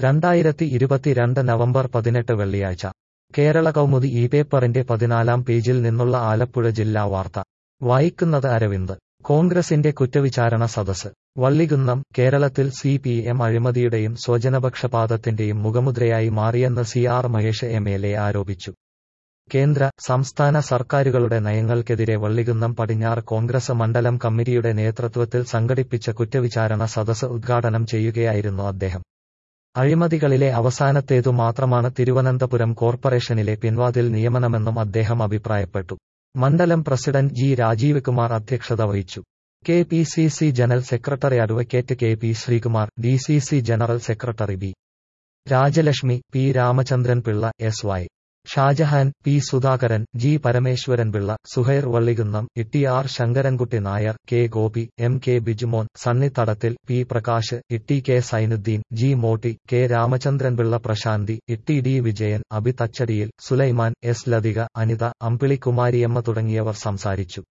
രണ്ടായിരത്തി ഇരുപത്തിരണ്ട് നവംബർ പതിനെട്ട് വെള്ളിയാഴ്ച കേരള കൗമുദി ഈ പേപ്പറിന്റെ പതിനാലാം പേജിൽ നിന്നുള്ള ആലപ്പുഴ ജില്ലാ വാർത്ത വായിക്കുന്നത് അരവിന്ദ് കോൺഗ്രസിന്റെ കുറ്റവിചാരണ സദസ് വള്ളികുന്നം കേരളത്തിൽ സി പി എം അഴിമതിയുടെയും സ്വജനപക്ഷപാതത്തിന്റെയും മുഖമുദ്രയായി മാറിയെന്ന് C R Mahesh M L A ആരോപിച്ചു കേന്ദ്ര സംസ്ഥാന സർക്കാരുകളുടെ നയങ്ങൾക്കെതിരെ വള്ളികുന്നം പടിഞ്ഞാറ് കോൺഗ്രസ് മണ്ഡലം കമ്മിറ്റിയുടെ നേതൃത്വത്തിൽ സംഘടിപ്പിച്ച കുറ്റവിചാരണ സദസ് ഉദ്ഘാടനം ചെയ്യുകയായിരുന്നു അദ്ദേഹം അഴിമതികളിലെ അവസാനത്തേതു മാത്രമാണ് തിരുവനന്തപുരം കോർപ്പറേഷനിലെ പിൻവാതിൽ നിയമനമെന്നും അദ്ദേഹം അഭിപ്രായപ്പെട്ടു മണ്ഡലം പ്രസിഡന്റ് ജി രാജീവ് കുമാർ അധ്യക്ഷത വഹിച്ചു K P C C general secretary advocate K P Sreekumar D C C general secretary B Rajalakshmi P Ramachandran Pillai S Y Shajahan P Sudhakaran G Parameswaran Pillai Suhair Vallikunnam Itty R Sankarankutty Nair K Gopi M K Bijumon Sunnythadathil P Prakash Itty K Sainuddin G Motty K Ramachandran Pillai Prasanthi Itty D Vijayan Abi Thachadiyil Sulaiman S Lathika Anitha Ambilikumariamma തുടങ്ങിയവർ സംസാരിച്ചു